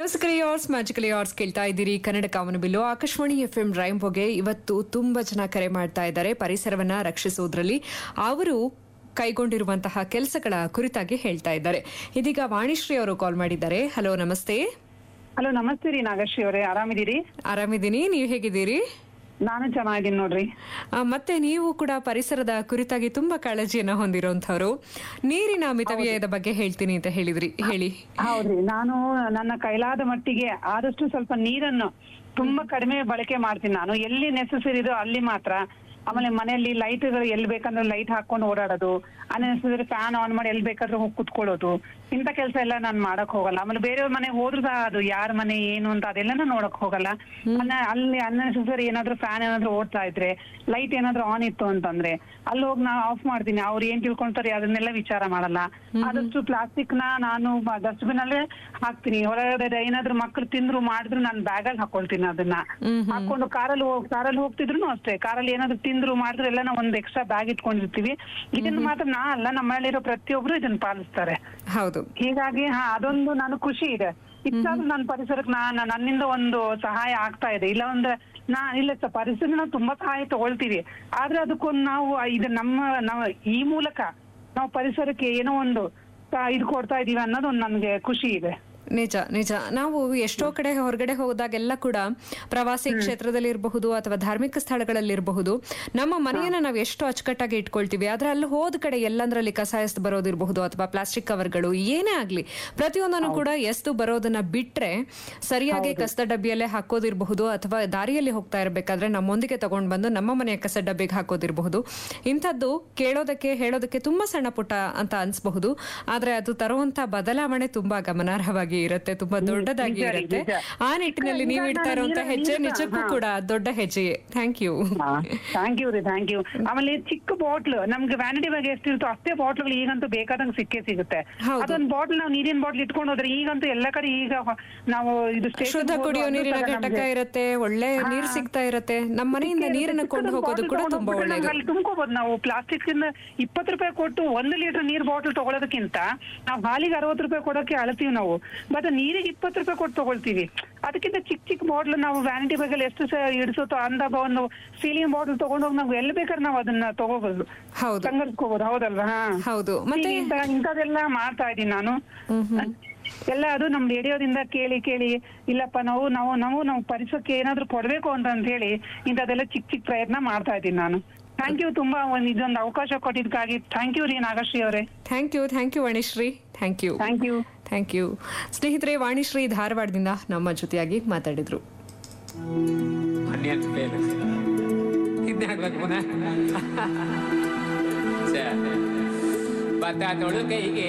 Magically hours magically hours ಕೇಳ್ತಾ ಇದ್ದೀರಿ ಕನ್ನಡ ಕಾಮನಬಿಲ್ಲು ಆಕಾಶವಾಣಿ ಎಫ್ ಎಂ ರೈಂಬೋಗೆ ಇವತ್ತು ತುಂಬಾ ಜನ ಕರೆ ಮಾಡ್ತಾ ಇದ್ದಾರೆ ಪರಿಸರವನ್ನ ರಕ್ಷಿಸುವುದರಲ್ಲಿ ಅವರು ಕೈಗೊಂಡಿರುವಂತಹ ಕೆಲಸಗಳ ಕುರಿತಾಗಿ ಹೇಳ್ತಾ ಇದ್ದಾರೆ ಇದೀಗ ವಾಣಿಶ್ರೀ ಅವರು ಕಾಲ್ ಮಾಡಿದ್ದಾರೆ ಹಲೋ ನಮಸ್ತೆ ಹಲೋ ನಮಸ್ತೆ ರೀ ನಾಗಶ್ರೀ ಅವರೇ ಆರಾಮಿದ್ದೀರಿ ಆರಾಮಿದ್ದೀನಿ ನೀವು ಹೇಗಿದ್ದೀರಿ ನಾನು ಚೆನ್ನಾಗಿದ್ದೀನಿ ನೋಡ್ರಿ ಆ, ಮತ್ತೆ ನೀವು ಕೂಡ ಪರಿಸರದ ಕುರಿತಾಗಿ ತುಂಬಾ ಕಾಳಜಿಯನ್ನ ಹೊಂದಿರುವಂತವ್ರು ನೀರಿನ ಮಿತವ್ಯಯದ ಬಗ್ಗೆ ಹೇಳ್ತೀನಿ ಅಂತ ಹೇಳಿದ್ರಿ ಹೇಳಿ ಹೌದ್ರಿ ನಾನು ನನ್ನ ಕೈಲಾದ ಮಟ್ಟಿಗೆ ಆದಷ್ಟು ಸ್ವಲ್ಪ ನೀರನ್ನು ತುಂಬಾ ಕಡಿಮೆ ಬಳಕೆ ಮಾಡ್ತೀನಿ ನಾನು ಎಲ್ಲಿ ನೆಸೆಸರಿ ಇದೋ ಅಲ್ಲಿ ಮಾತ್ರ ಆಮೇಲೆ ಮನೆಯಲ್ಲಿ ಲೈಟ್ ಎಲ್ಲಿ ಬೇಕಂದ್ರೆ ಲೈಟ್ ಹಾಕೊಂಡು ಓಡಾಡೋದು ಅನ್ನೆಸರಿ ಫ್ಯಾನ್ ಆನ್ ಮಾಡಿ ಎಲ್ಲಿ ಬೇಕಾದ್ರೆ ಹೋಗಿ ಕುತ್ಕೊಳ್ಳೋದು ಇಂಥ ಕೆಲಸ ಎಲ್ಲ ನಾನು ಮಾಡಕ್ ಹೋಗಲ್ಲ ಆಮೇಲೆ ಬೇರೆಯವ್ರ ಮನೆಗೆ ಹೋದ್ರು ಸಹ ಅದು ಯಾರ ಮನೆ ಏನು ಅಂತ ಅದೆಲ್ಲ ನೋಡಕ್ ಹೋಗಲ್ಲ ಅನ್ನ- ಅಲ್ಲಿ ಅನ್ನೆಸರಿ ಏನಾದ್ರು ಫ್ಯಾನ್ ಏನಾದ್ರು ಓಡ್ತಾ ಇದ್ರೆ ಲೈಟ್ ಏನಾದ್ರು ಆನ್ ಇತ್ತು ಅಂತಂದ್ರೆ ಅಲ್ಲಿ ಹೋಗಿ ನಾ ಆಫ್ ಮಾಡ್ತೀನಿ ಅವ್ರು ಏನ್ ತಿಳ್ಕೊಂತಾರೆ ಅದನ್ನೆಲ್ಲ ವಿಚಾರ ಮಾಡಲ್ಲ ಆದಷ್ಟು ಪ್ಲಾಸ್ಟಿಕ್ ನ ನಾನು ಡಸ್ಟ್ಬಿನ್ ಅಲ್ಲೇ ಹಾಕ್ತೀನಿ ಹೊರಗಡೆ ಏನಾದ್ರು ಮಕ್ಳು ತಿಂದ್ರು ಮಾಡಿದ್ರು ನಾನು ಬ್ಯಾಗ್ ಅಲ್ಲಿ ಹಾಕೊಳ್ತೀನಿ ಅದನ್ನ ಹಾಕೊಂಡು ಕಾರಲ್ಲಿ ಹೋಗ್ ಕಾರಲ್ಲಿ ಹೋಗ್ತಿದ್ರು ಅಷ್ಟೇ ಕಾರಲ್ಲಿ ಏನಾದ್ರು ತಿಂದ್ರು ಮಾಡಿದ್ರು ಎಲ್ಲ ನಾವು ಒಂದ್ ಎಕ್ಸ್ಟ್ರಾ ಬ್ಯಾಗ್ ಇಟ್ಕೊಂಡಿರ್ತೀವಿ ಇದನ್ನ ಮಾತ್ರ ನಾ ಅಲ್ಲ ನಮ್ಮ ಮನೇಲಿರೋ ಪ್ರತಿಯೊಬ್ರು ಇದನ್ನ ಪಾಲಿಸ್ತಾರೆ ಹೌದು ಹೀಗಾಗಿ ಹಾ ಅದೊಂದು ನಾನು ಖುಷಿ ಇದೆ ಇಷ್ಟಾದ್ರೂ ನನ್ನ ಪರಿಸರಕ್ಕೆ ನಾನು ನನ್ನಿಂದ ಒಂದು ಸಹಾಯ ಆಗ್ತಾ ಇದೆ ಇಲ್ಲ ಅಂದ್ರೆ ನಾ ಇಲ್ಲ ಸ ಪರಿಸರ ನಾವು ತುಂಬಾ ಸಹಾಯ ತಗೊಳ್ತೀವಿ ಆದ್ರೆ ಅದಕ್ಕೊಂದು ನಾವು ಇದು ನಮ್ಮ ನಾವು ಈ ಮೂಲಕ ನಾವು ಪರಿಸರಕ್ಕೆ ಏನೋ ಒಂದು ಸ- ಇದು ಕೊಡ್ತಾ ಇದೀವಿ ಅನ್ನೋದು ಒಂದು ನನ್ಗೆ ಖುಷಿ ಇದೆ ನಿಜ ನಿಜ ನಾವು ಎಷ್ಟೋ ಕಡೆ ಹೊರಗಡೆ ಹೋದಾಗೆಲ್ಲ ಕೂಡ ಪ್ರವಾಸಿ ಕ್ಷೇತ್ರದಲ್ಲಿ ಇರಬಹುದು ಅಥವಾ ಧಾರ್ಮಿಕ ಸ್ಥಳಗಳಲ್ಲಿರಬಹುದು ನಮ್ಮ ಮನೆಯನ್ನ ನಾವು ಎಷ್ಟು ಅಚ್ಚುಕಟ್ಟಾಗಿ ಇಟ್ಕೊಳ್ತೀವಿ ಆದ್ರೆ ಅಲ್ಲಿ ಹೋದ ಕಡೆ ಎಲ್ಲಂದ್ರಲ್ಲಿ ಕಸ ಎಸ್ದು ಬರೋದಿರಬಹುದು ಅಥವಾ ಪ್ಲಾಸ್ಟಿಕ್ ಕವರ್ಗಳು ಏನೇ ಆಗ್ಲಿ ಪ್ರತಿಯೊಂದನ್ನು ಕೂಡ ಎಸ್ದು ಬರೋದನ್ನ ಬಿಟ್ರೆ ಸರಿಯಾಗಿ ಕಸದ ಡಬ್ಬಿಯಲ್ಲೇ ಹಾಕೋದಿರಬಹುದು ಅಥವಾ ದಾರಿಯಲ್ಲಿ ಹೋಗ್ತಾ ಇರಬೇಕಾದ್ರೆ ನಮ್ಮೊಂದಿಗೆ ತಗೊಂಡ್ ಬಂದು ನಮ್ಮ ಮನೆಯ ಕಸ ಡಬ್ಬಿಗೆ ಹಾಕೋದಿರಬಹುದು ಇಂಥದ್ದು ಕೇಳೋದಕ್ಕೆ ಹೇಳೋದಕ್ಕೆ ತುಂಬಾ ಸಣ್ಣ ಪುಟ್ಟ ಅಂತ ಅನ್ಸಬಹುದು ಆದ್ರೆ ಅದು ತರುವಂತ ಬದಲಾವಣೆ ತುಂಬಾ ಗಮನಾರ್ಹವಾಗಿ ಇರುತ್ತೆ ತುಂಬಾ ದೊಡ್ಡದಾಗಿ ನಿಜ ರೀ, ಇರುತ್ತೆ ನಿಜ. ಆ ನಿಟ್ಟಿನಲ್ಲಿ ಈಗ ನೀವು ನಾನು ಇಡ್ತಾ ಇರುವಂತ ನೀರು- ಹೆಜ್ಜೆ ನೀರು- ನಿಜಕ್ಕೂ ಹಾ. ಕೂಡ ದೊಡ್ಡ ಹೆಜ್ಜೆಯೇ ಥ್ಯಾಂಕ್ ಯು ಥ್ಯಾಂಕ್ ಯು ರೀ ಥ್ಯಾಂಕ್ ಯು ಆಮೇಲೆ ಚಿಕ್ಕ ಬಾಟ್ಲ್ ನಮ್ಗೆ ವ್ಯಾನಿಟಿ ಬಗ್ಗೆ ಎಷ್ಟಿರುತ್ತೋ ಅಷ್ಟೇ ಬಾಟ್ಲ್ಗಳು ಈಗಂತೂ ಬೇಕಾದಂಗೆ ಸಿಕ್ಕೇ ಸಿಗುತ್ತೆ ಹೌದು. ಅದೊಂದು ಬಾಟ್ಲ್ ನಾವು ನೀರಿನ ಬಾಟ್ಲ್ ಇಟ್ಕೊಂಡು ಹೋದ್ರೆ ಈಗಂತೂ ಎಲ್ಲ ಕಡೆ ಈಗ ಹೊ- ನಾವು ಇದು station ಶುದ್ಧ ಹೋದ್ರು ಕುಡಿಯೋ ಅಲ್ಲೂ ನೀರಿನ ಸಹ ಘಟಕ ನಮ್ಗೆ- ಇರುತ್ತೆ ಒಳ್ಳೆ ಹಾ. ನೀರು ಸಿಗ್ತಾ ಇರುತ್ತೆ ನಮ್ಮ ಮನೆಯಿಂದ ಸಿಕ್ಕೇ ನೀರನ್ನ ಇರುತ್ತೆ. ಕೊಂಡು ಚಿಕ್ಕದೊಂದು ಹೋಗೋದು bottle ಕೂಡ ತಗೊಂಡು ತುಂಬಾ ಹೋಗ್ಬಿಟ್ರೆ ಒಳ್ಳೇದು ನಮ್ಗೆ ಅಲ್ಲಿ ತುಂಬ್ಕೋಬಹುದು ನಾವು ಪ್ಲಾಸ್ಟಿಕ್ ಇಂದ ಇಪ್ಪತ್ತು ರೂಪಾಯಿ ಕೊಟ್ಟು ಒಂದು ಲೀಟರ್ ನೀರ್ ಬಾಟಲ್ ತಗೊಳ್ಳೋದಕ್ಕಿಂತ ನಾವು ಹಾಲಿಗೆ ಅರವತ್ತು ರೂಪಾಯಿ ಕೊಡೋಕೆ ಅಳ್ತೀವಿ ನಾವು ಬಟ್ ನೀರಿಗೆ ಇಪ್ಪತ್ತು ರೂಪಾಯಿ ಕೊಟ್ಟು ತಗೊಳ್ತೀವಿ ಅದಕ್ಕಿಂತ ಚಿಕ್ಕ ಚಿಕ್ಕ ಬಾಟ್ಲ್ ನಾವು ವ್ಯಾನಿಟಿ ಬಗ್ಗೆ ಎಷ್ಟು ಸಹ ಇಡಿಸುತ್ತೋ ಅಂದ ಒಂದು ಸೀಲಿಂಗ್ ಬಾಟಲ್ ತಗೊಂಡೋಗಿ ನಾವು ಎಲ್ಲಿ ಬೇಕಾದ್ರೆ ನಾವು ಅದನ್ನ ತಗೋಬಹುದು ಹೌದು ಸಂಗ್ರಹಿಸ್ಕೋಬಹುದು ಹೌದಲ್ವಾ ಹಾ ಹೌದು ಮತ್ತೆ ಈಗ ಇಂಥ- ಇಂಥದ್ದೆಲ್ಲ ಮಾಡ್ತಾ ಇದ್ದೀನಿ ನಾನು ಎಲ್ಲ ಅದು ನಮ್ ರೇಡಿಯೋದಿಂದ ಕೇಳಿ ಕೇಳಿ ಇಲ್ಲಪ್ಪ ನಾವು ನಾವು ನಾವು ನಾವು ಪರಿಸರಕ್ಕೆ ಏನಾದ್ರು ಕೊಡ್ಬೇಕು ಅಂತ ಅಂತ ಹೇಳಿ ಇಂಥದ್ದೆಲ್ಲ ಚಿಕ್ಕ ಚಿಕ್ಕ ಪ್ರಯತ್ನ ಮಾಡ್ತಾ ಇದ್ದೀನಿ ನಾನು ಥ್ಯಾಂಕ್ ಯು ತುಂಬಾ ಒಂದ್ ಇದೊಂದು ಅವಕಾಶ ಕೊಟ್ಟಿದ್ದಕ್ಕಾಗಿ ಥ್ಯಾಂಕ್ ಯು ರೀ ನಾಗಶ್ರೀ ಅವರೇ thank you thank you Vanishree thank you thank you thank you ಸ್ನೇಹಿತರೆ ವಾಣಿಶ್ರೀ ಧಾರವಾಡದಿಂದ ನಮ್ಮ ಜೊತೆಯಾಗಿ ಮಾತಾಡಿದ್ರು ಅನ್ಯನ್ ಫೇಲ್ ಇದನ್ನೇ ಹಾಕ್ಬೇಕು ಪುನಃ ಛೆ. ಭತ್ತ ತೊಳು ಕೈಗೆ